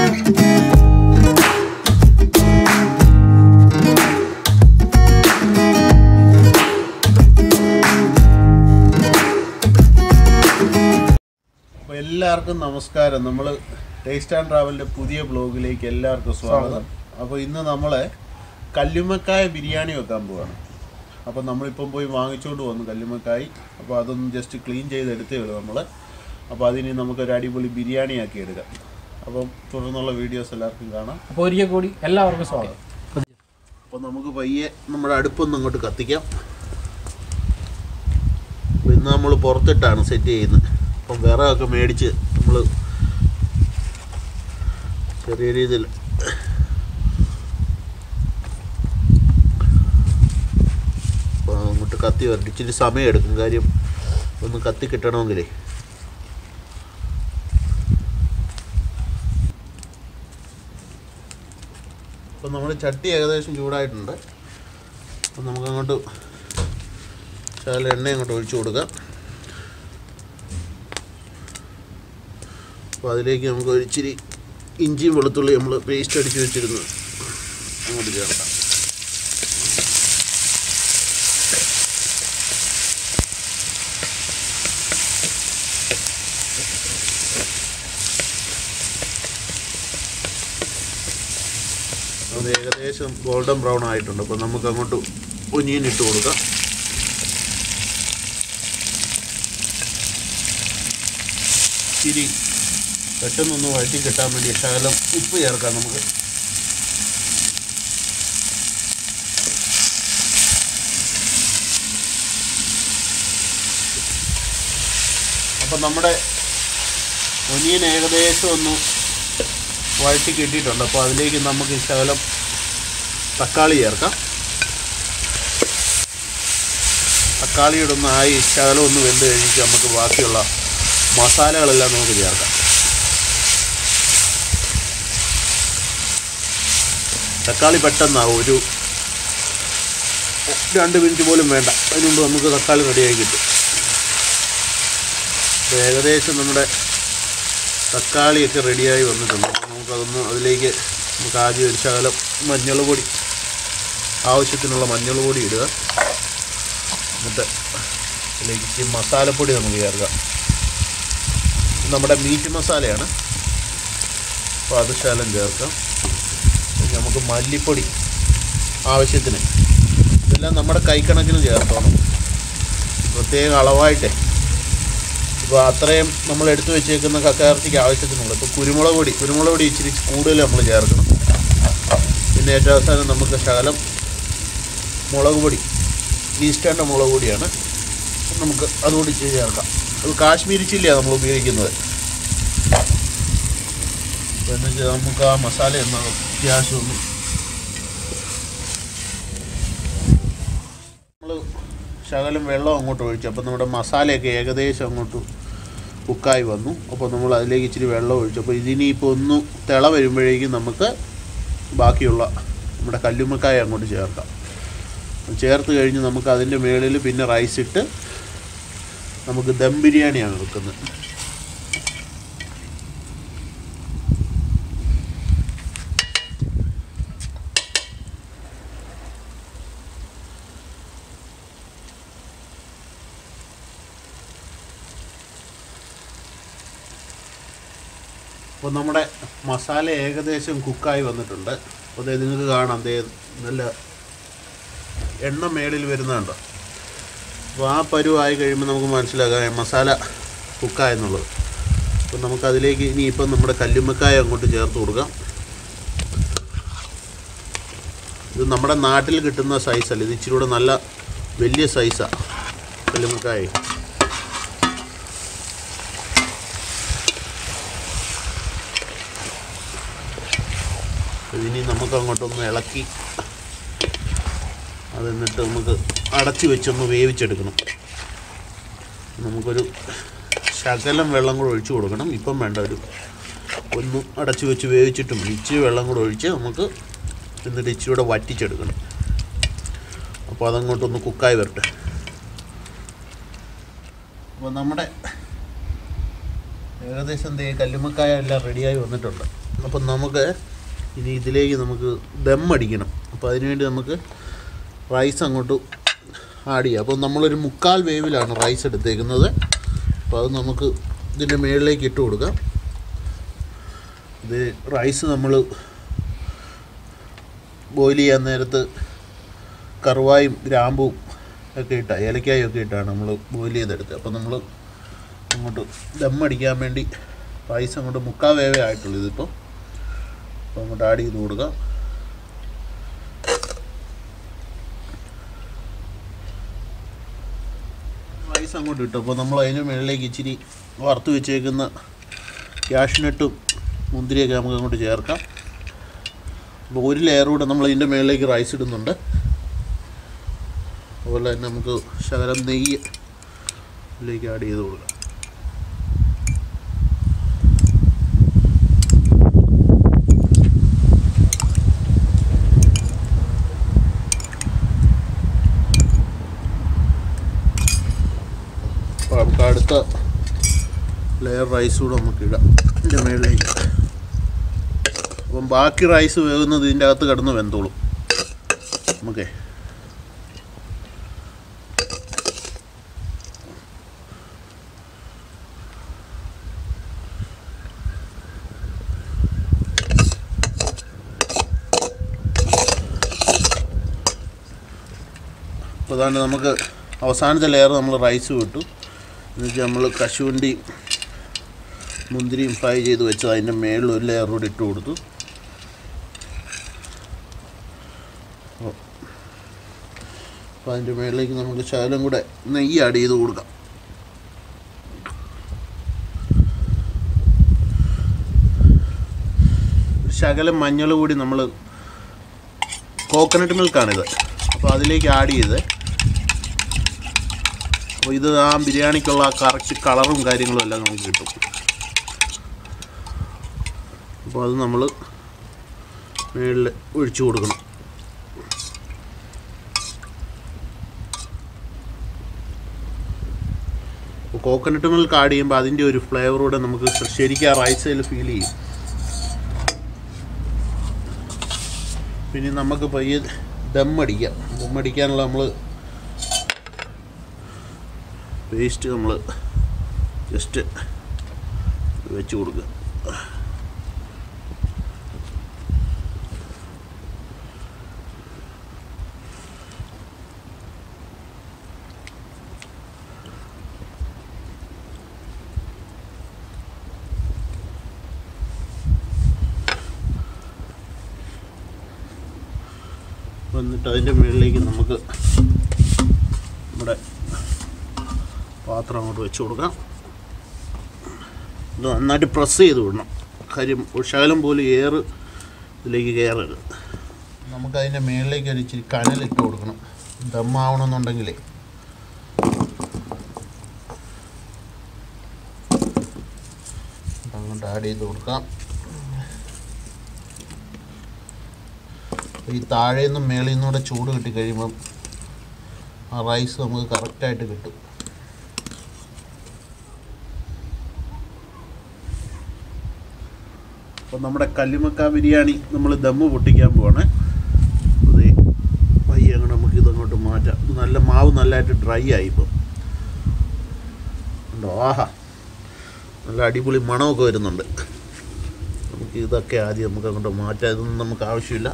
അപ്പോൾ എല്ലാവർക്കും നമസ്കാരം നമ്മൾ ടേസ്റ്റ് ആൻഡ് ട്രാവലിൻ്റെ പുതിയ ബ്ലോഗിലേക്ക് എല്ലാവർക്കും സ്വാഗതം അപ്പോൾ ഇന്ന് നമ്മൾ കല്ലുമ്മക്കായ ബിരിയാണി വെക്കാൻ പോവാണ് അപ്പോൾ നമ്മളിപ്പം പോയി വാങ്ങിച്ചുകൊണ്ട് വന്നു കല്ലുമ്മക്കായി അപ്പോൾ അതൊന്ന് ജസ്റ്റ് ക്ലീൻ ചെയ്തെടുത്തേ ഉള്ളൂ നമ്മൾ അപ്പോൾ അതിന് നമുക്കൊരു അടിപൊളി ബിരിയാണി ആക്കി എടുക്കാം അപ്പം തുടർന്നുള്ള വീഡിയോസ് എല്ലാവർക്കും കാണാം അപ്പോൾ ഒരിക്കൽ കൂടി എല്ലാവർക്കും സ്വാഗതം അപ്പോൾ നമുക്ക് പയ്യെ നമ്മുടെ അടുപ്പൊന്ന് അങ്ങോട്ട് കത്തിക്കാം അപ്പോൾ ഇന്ന് നമ്മൾ പുറത്തിട്ടാണ് സെറ്റ് ചെയ്യുന്നത് അപ്പം വിറകൊക്കെ മേടിച്ച് നമ്മൾ ചെറിയ രീതിയിൽ അപ്പോൾ അങ്ങോട്ട് കത്തി വരട്ടെ ഇച്ചിരി സമയം എടുക്കും കാര്യം ഒന്ന് കത്തി കിട്ടണമെങ്കിലേ അപ്പം നമ്മുടെ ചട്ടി ഏകദേശം ചൂടായിട്ടുണ്ട് അപ്പം നമുക്ക് അങ്ങോട്ട് ശകലം എണ്ണ അങ്ങോട്ട് ഒഴിച്ചു കൊടുക്കാം അപ്പോൾ അതിലേക്ക് നമുക്ക് ഒരു ഇച്ചിരി ഇഞ്ചിയും വെളുത്തുള്ളി നമ്മൾ പേസ്റ്റ് അടിച്ച് വെച്ചിരുന്നു അങ്ങോട്ട് ചേർക്കാം അത് ഏകദേശം ഗോൾഡൻ ബ്രൗൺ ആയിട്ടുണ്ട് അപ്പോൾ നമുക്ക് അങ്ങോട്ട് ഒനിയൻ ഇട്ട് കൊടുക്കാം ഇച്ചിരി പെട്ടെന്നൊന്ന് വഴറ്റി കിട്ടാൻ വേണ്ടി ശകലം ഉപ്പ് ചേർക്കാം നമുക്ക് അപ്പം നമ്മുടെ ഒനിയൻ ഏകദേശം ഒന്ന് വഴറ്റി കിട്ടിയിട്ടുണ്ട് അപ്പോൾ അതിലേക്ക് നമുക്ക് ശകലം തക്കാളി ചേർക്കാം തക്കാളിയുടെ ഒന്ന് ആയി ശകലം ഒന്ന് വെന്ത് കഴിഞ്ഞിട്ട് നമുക്ക് ബാക്കിയുള്ള മസാലകളെല്ലാം നമുക്ക് ചേർക്കാം തക്കാളി പെട്ടെന്നാവും ഒരു രണ്ട് മിനിറ്റ് പോലും വേണ്ട അതിന് മുമ്പ് നമുക്ക് തക്കാളി റെഡിയായി കിട്ടും അപ്പോൾ ഏകദേശം നമ്മുടെ തക്കാളിയൊക്കെ റെഡിയായി വന്നിട്ടുണ്ട് അപ്പോൾ നമുക്കതൊന്ന് അതിലേക്ക് നമുക്ക് ആദ്യം ഒരു ശകലം മഞ്ഞൾ പൊടി ആവശ്യത്തിനുള്ള മഞ്ഞൾ പൊടി ഇടുക എന്നിട്ട് അതിലേക്ക് ഇച്ചിരി മസാലപ്പൊടി നമുക്ക് ചേർക്കാം ഇത് നമ്മുടെ മീറ്റ് മസാലയാണ് അപ്പോൾ അത് ശകലം ചേർക്കാം ഇനി നമുക്ക് മല്ലിപ്പൊടി ആവശ്യത്തിന് ഇതെല്ലാം നമ്മുടെ കൈക്കണക്കിന് ചേർത്തോണം പ്രത്യേക അളവായിട്ടേ ഇപ്പോൾ അത്രയും നമ്മൾ എടുത്തു വെച്ചേക്കുന്ന കക്കയിറച്ചിക്ക് ആവശ്യത്തിനുള്ളത് ഇപ്പോൾ കുരുമുളക് പൊടി കുരുമുളക് പൊടി ഇച്ചിരി കൂടുതൽ നമ്മൾ ചേർക്കണം പിന്നെ ഏറ്റവും അവസാനം നമുക്ക് ശകലം മുളക് പൊടി ഈസ്റ്റേണ്ട മുളക് പൊടിയാണ് നമുക്ക് അതുകൂടി ഇച്ചിരി ചേർക്കാം അത് കാശ്മീരി ചില്ലിയാണ് നമ്മൾ ഉപയോഗിക്കുന്നത് എന്ന് വെച്ചാൽ നമുക്ക് ആ മസാല ഒന്ന് അത്യാവശ്യം ഒന്ന് നമ്മൾ ശകലം വെള്ളം അങ്ങോട്ട് ഒഴിച്ചു അപ്പോൾ നമ്മുടെ മസാലയൊക്കെ ഏകദേശം അങ്ങോട്ട് കുക്കായി വന്നു അപ്പോൾ നമ്മൾ അതിലേക്ക് ഇച്ചിരി വെള്ളം ഒഴിച്ചു അപ്പോൾ ഇതിനിപ്പോൾ ഒന്ന് തിള വരുമ്പോഴേക്കും നമുക്ക് ബാക്കിയുള്ള നമ്മുടെ കല്ലുമ്മക്കായ അങ്ങോട്ട് ചേർക്കാം ചേർത്ത് കഴിഞ്ഞ് നമുക്ക് അതിൻ്റെ മുകളിൽ പിന്നെ റൈസ് ഇട്ട് നമുക്ക് ദം ബിരിയാണിയാണ് വെക്കുന്നത് അപ്പോൾ നമ്മുടെ മസാല ഏകദേശം കുക്കായി വന്നിട്ടുണ്ട് അപ്പോൾ ദേ നിങ്ങൾക്ക് കാണാം ദേ നല്ല എണ്ണ മേളിൽ വരുന്നുണ്ടോ അപ്പോൾ ആ പരുവായി കഴിയുമ്പോൾ നമുക്ക് മനസ്സിലാക്കാം മസാല കുക്കായെന്നുള്ളത് അപ്പോൾ നമുക്കതിലേക്ക് ഇനിയിപ്പം നമ്മുടെ കല്ലുമ്മക്കായ അങ്ങോട്ട് ചേർത്ത് കൊടുക്കാം ഇത് നമ്മുടെ നാട്ടിൽ കിട്ടുന്ന സൈസല്ല ഇത് ഇച്ചിരി കൂടെ നല്ല വലിയ സൈസാണ് കല്ലുമ്മക്കായ ഇതിനി നമുക്ക് അങ്ങോട്ടൊന്ന് ഇളക്കി അത് എന്നിട്ട് നമുക്ക് അടച്ച് വെച്ചൊന്ന് വേവിച്ചെടുക്കണം നമുക്കൊരു ശകലം വെള്ളം കൂടെ ഒഴിച്ചു കൊടുക്കണം ഇപ്പം വേണ്ട ഒരു ഒന്ന് അടച്ച് വെച്ച് വേവിച്ചിട്ടും ഇച്ചിരി വെള്ളം കൂടെ ഒഴിച്ച് നമുക്ക് എന്നിട്ട് ഇച്ചിരി കൂടെ വറ്റിച്ചെടുക്കണം അപ്പോൾ അതങ്ങോട്ടൊന്ന് കുക്കായി വരട്ടെ അപ്പോൾ നമ്മുടെ ഏകദേശം ദേ കല്ലുമ്മക്കായ എല്ലാം റെഡിയായി വന്നിട്ടുണ്ട് അപ്പം നമുക്ക് ഇനി ഇതിലേക്ക് നമുക്ക് ദം അടിക്കണം അപ്പോൾ അതിനുവേണ്ടി നമുക്ക് റൈസ് അങ്ങോട്ട് ആഡ് ചെയ്യാം അപ്പോൾ നമ്മളൊരു മുക്കാൽ വേവിലാണ് റൈസ് എടുത്തേക്കുന്നത് അപ്പോൾ അത് നമുക്ക് ഇതിൻ്റെ മുകളിലേക്ക് ഇട്ട് കൊടുക്കാം ഇത് റൈസ് നമ്മൾ ബോയിൽ ചെയ്യാൻ നേരത്ത് കറുവായും ഗ്രാമ്പും ഒക്കെ ഇട്ട ഏലക്കായും ഒക്കെ ഇട്ടാണ് നമ്മൾ ബോയിൽ ചെയ്തെടുത്തത് അപ്പോൾ നമ്മൾ അങ്ങോട്ട് ദം അടിക്കാൻ വേണ്ടി റൈസ് അങ്ങോട്ട് മുക്കാൽ വേവേ ആയിട്ടുള്ളൂ ഇതിപ്പോൾ അപ്പോൾ അങ്ങോട്ട് ആഡ് ചെയ്ത് കൊടുക്കാം റൈസ് അങ്ങോട്ട് ഇട്ടു അപ്പോൾ നമ്മൾ അതിന് മുകളിലേക്ക് ഇച്ചിരി വറുത്ത് വെച്ചേക്കുന്ന ക്യാഷ്നട്ടും മുന്തിരിയൊക്കെ നമുക്ക് അങ്ങോട്ട് ചേർക്കാം അപ്പോൾ ഒരു ലെയർ കൂടെ നമ്മൾ ഇതിൻ്റെ മുകളിലേക്ക് റൈസ് ഇടുന്നുണ്ട് അതുപോലെ തന്നെ നമുക്ക് ശകലം നെയ്യ് ഇതിലേക്ക് ആഡ് ചെയ്ത് കൊടുക്കാം അപ്പോൾ നമുക്ക് അടുത്ത ലെയർ റൈസ് കൂടെ നമുക്ക് ഇടാം ഇതിൻ്റെ മുകളിലേക്ക് അപ്പം ബാക്കി റൈസ് വേകുന്നത് ഇതിൻ്റെ അകത്ത് കിടന്ന് വെന്തോളും നമുക്കേ അപ്പോൾ അതാണ് നമുക്ക് അവസാനത്തെ ലെയർ നമ്മൾ റൈസ് വിട്ടു എന്നുവെച്ചാൽ നമ്മൾ കശുവണ്ടി മുന്തിരിയും ഫ്രൈ ചെയ്ത് വെച്ചത് അതിൻ്റെ മേളിൽ ഒരു ലെയർ കൂടി ഇട്ട് കൊടുത്തു അപ്പോൾ അതിൻ്റെ മേളിലേക്ക് നമുക്ക് ശകലം കൂടെ നെയ്യ് ആഡ് ചെയ്ത് കൊടുക്കാം ഒരു ശകലം മഞ്ഞൾ കൂടി നമ്മൾ കോക്കനട്ട് മിൽക്കാണിത് അപ്പോൾ അതിലേക്ക് ആഡ് ചെയ്ത് അപ്പോൾ ഇത് ആ ബിരിയാണിക്കുള്ള ആ കറക്റ്റ് കളറും കാര്യങ്ങളും എല്ലാം നമുക്ക് കിട്ടും അപ്പോൾ അത് നമ്മൾ മുകളിൽ ഒഴിച്ചു കൊടുക്കണം അപ്പോൾ കോക്കനട്ട് മിൽക്ക് ആഡ് ചെയ്യുമ്പോൾ അതിൻ്റെ ഒരു ഫ്ലേവറൂടെ നമുക്ക് ശരിക്കും ആ റൈസിൽ ഫീൽ ചെയ്യും പിന്നെ നമുക്ക് പയ്യെ ദം അടിക്കാം ദം അടിക്കാനുള്ള നമ്മൾ പേസ്റ്റ് നമ്മൾ ജസ്റ്റ് വെച്ച് കൊടുക്കുക എന്നിട്ട് അതിൻ്റെ മുകളിലേക്ക് നമുക്ക് നമ്മുടെ പാത്രം അങ്ങോട്ട് വെച്ച് കൊടുക്കാം ഇത് നന്നായിട്ട് പ്രസ് ചെയ്ത് വിടണം കാര്യം ഒരു ശകലം പോലും എയർ ഇതിലേക്ക് കയറരുത് നമുക്ക് അതിൻ്റെ മുകളിലേക്ക് ഒരു ഇച്ചിരി കനലിട്ട് കൊടുക്കണം ദമ്മാവണമെന്നുണ്ടെങ്കിലേ അങ്ങോട്ട് ആഡ് ചെയ്ത് കൊടുക്കാം ഈ താഴെ നിന്നും മേളിൽ നിന്നും കൂടെ ചൂട് കിട്ടി കഴിയുമ്പം ആ റൈസ് നമുക്ക് കറക്റ്റായിട്ട് കിട്ടും അപ്പോൾ നമ്മുടെ കല്ലുമക്ക ബിരിയാണി നമ്മൾ ദമ്മ് പൊട്ടിക്കാൻ പോവാണ് അതേ പയ്യെ അങ്ങ് നമുക്ക് ഇതങ്ങോട്ട് മാറ്റാം ഇത് നല്ല മാവ് നല്ലതായിട്ട് ഡ്രൈ ആയി ഇപ്പം ഉണ്ടോ ആഹാ നല്ല അടിപൊളി മണമൊക്കെ വരുന്നുണ്ട് നമുക്ക് ഇതൊക്കെ ആദ്യം നമുക്ക് അങ്ങോട്ട് മാറ്റാം ഇതൊന്നും നമുക്ക് ആവശ്യമില്ല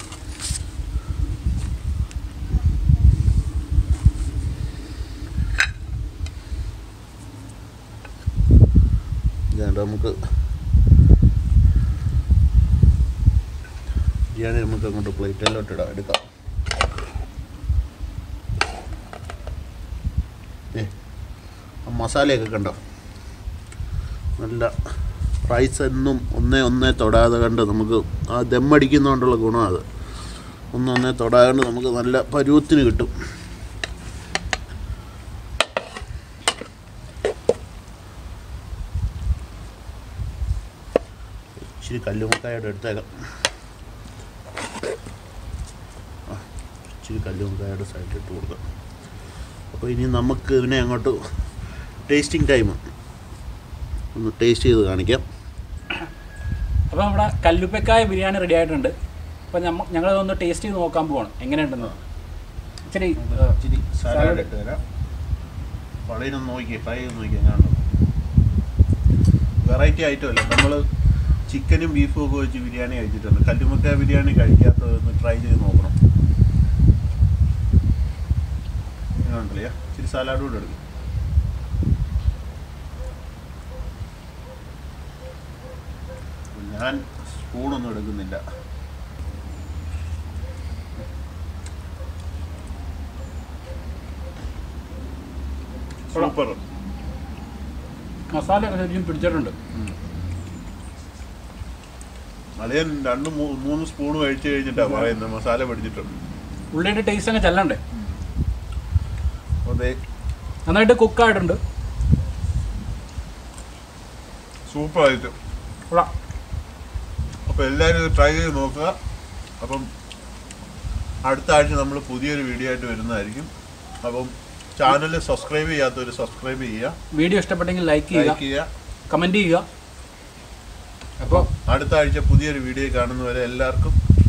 ഇതാണ്ട് നമുക്ക് ബിരിയാണി നമുക്ക് അങ്ങോട്ട് പ്ലേറ്റിലോട്ട് ഇടാം എടുക്കാം ഏ ആ മസാലയൊക്കെ കണ്ടോ നല്ല റൈസ് എന്നും ഒന്നേ ഒന്നേ തൊടാതെ കണ്ട് നമുക്ക് ആ ദമ്മടിക്കുന്നതുകൊണ്ടുള്ള ഗുണം അത് ഒന്നൊന്നേ തൊടാതെ കണ്ട് നമുക്ക് നല്ല പരുവത്തിന് കിട്ടും ഇച്ചിരി കല്ലുമുക്കായോടെ എടുത്തേക്കാം ആ, ഇച്ചിരി കല്ലുമുക്കായോടെ സൈഡിൽ ഇട്ട് കൊടുക്കാം അപ്പോൾ ഇനി നമുക്ക് ഇതിനെ അങ്ങോട്ട് ടേസ്റ്റിംഗ് ടൈം ഒന്ന് ടേസ്റ്റ് ചെയ്ത് കാണിക്കാം അപ്പോൾ നമ്മുടെ കല്ലുപ്പക്കായ ബിരിയാണി റെഡി ആയിട്ടുണ്ട് അപ്പോൾ ഞമ്മ ഞങ്ങളതൊന്ന് ടേസ്റ്റ് ചെയ്ത് നോക്കാൻ പോവാണ് എങ്ങനെയുണ്ടെന്ന് ഇച്ചിരി ഏഹ്, ഇച്ചിരി സലാഡ് salad. ഇട്ട് തരാം പളയിനൊന്ന് നോക്കിയേ ഫ്രൈ ചെയ്ത് നോക്കിയേ കാണും വെറൈറ്റി ഐറ്റം അല്ല നമ്മൾ ചിക്കനും ബീഫും ഒക്കെ വെച്ച് ബിരിയാണി കഴിച്ചിട്ടുണ്ട് കല്ലുമക്ക ബിരിയാണി കഴിക്കാത്തതൊന്ന് ട്രൈ ചെയ്ത് നോക്കണം കണ്ടില്ലേ ഇച്ചിരി സലാഡ് കൂടെ എടുക്കും ഞാൻ സ്പൂണൊന്നും എടുക്കുന്നില്ല സൂപ്പർ മസാല ഒക്കെ ശരിക്കും പിടിച്ചിട്ടുണ്ട് അളിയൻ രണ്ട് മൂ- മൂന്ന് സ്പൂൺ കഴിച്ചു കഴിഞ്ഞിട്ടാ പറയുന്നത് മസാല പിടിച്ചിട്ടുണ്ട് ഉള്ളിയുടെ ടേസ്റ്റ് അങ്ങ് ചെല്ലണ്ടേ അതെ നന്നായിട്ട് കുക്കായിട്ടുണ്ട് സൂപ്പർ ആയിട്ട് കൊള്ളാം അപ്പോൾ എല്ലാവരും ഇത് ട്രൈ ചെയ്ത് നോക്കുക അപ്പം അടുത്ത ആഴ്ച നമ്മൾ പുതിയൊരു വീഡിയോ ആയിട്ട് വരുന്നതായിരിക്കും അപ്പം ചാനൽ സബ്സ്ക്രൈബ് ചെയ്യാത്തവർ സബ്സ്ക്രൈബ് ചെയ്യുക വീഡിയോ ഇഷ്ടപ്പെട്ടെങ്കിൽ ലൈക്ക് ചെയ്യുക ലൈക്ക് ചെയ്യുക കമൻറ്റ് ചെയ്യുക അപ്പോൾ അടുത്ത ആഴ്ച പുതിയൊരു വീഡിയോ കാണുന്നവരെ എല്ലാവർക്കും